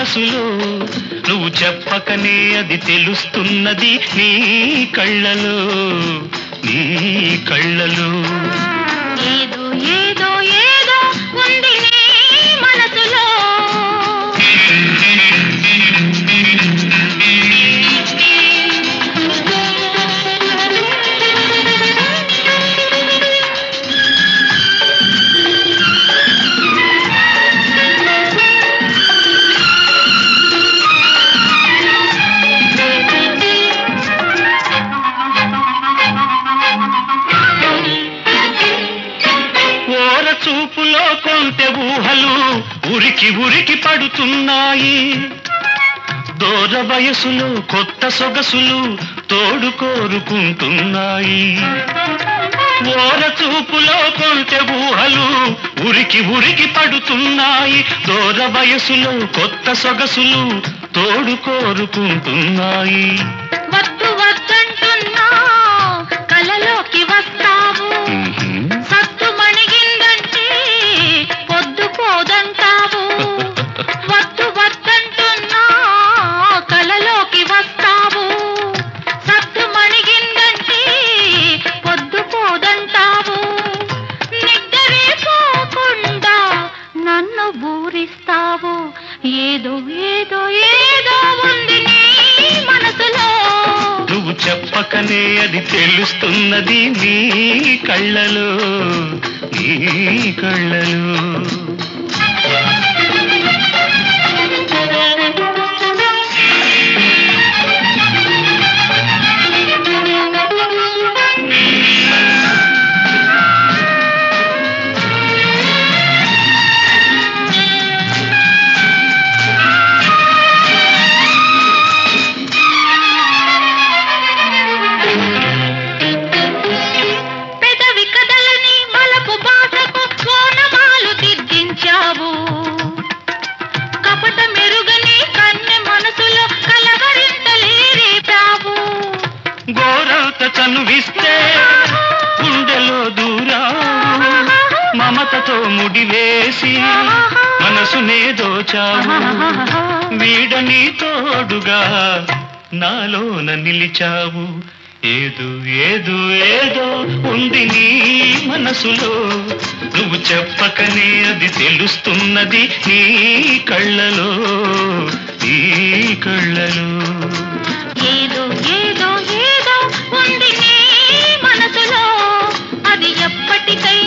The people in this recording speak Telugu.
మనసులో నువ్వు చెప్పకనే అది తెలుస్తున్నది నీ కళ్ళలో నీ కళ్ళలో ఏదో ఏదో ఏదో ఉంది నీ మనసులో ఓర చూపులో కొంటె ఊహలు ఉరికి ఉరికి పడుతున్నాయి దూర వయసులో కొత్త సొగసులు తోడు కోరుకుంటున్నాయి ఓర చూపులో కొంటె ఊహలు ఉరికి ఉరికి పడుతున్నాయి దూర వయసులో కొత్త సొగసులు తోడు కోరుకుంటున్నాయి వద్దు వద్దంటున్నా కలలోకి వస్తావు సత్తు మణిగిందంటే పొద్దు పోదంటావు వద్దు వద్దంటున్నా కలలోకి వస్తావు సత్తు మణిగిందంటే పొద్దు పోదంటావు నిద్రే పోకుండా నన్ను బూరిస్తావు ఏదో ఏదో ఏదో ఉంది నీ మనసులో నువ్వు చెప్పకనే అది తెలుస్తున్నది నీ కళ్ళలో నీ కళ్ళలో పెదవి కదలని మలపు బాధకు కోనమాలు దిద్దించావు కపట మెరుగని కన్నె మనసులో కలవరింతలే రేపావు గోరంత చనువిస్తే గుండెలో దూరావు మమతతో ముడివేసి మనసునే దోచావు వీడని తోడుగా నాలోన నిలిచావు ఏదో ఏదో ఏదో ఉంది నీ మనసులో నువ్వు చెప్పకనే అది తెలుస్తున్నది నీ కళ్ళలో నీ కళ్ళలో ఏదో ఏదో ఏదో ఉంది నీ మనసులో అది ఎప్పటికై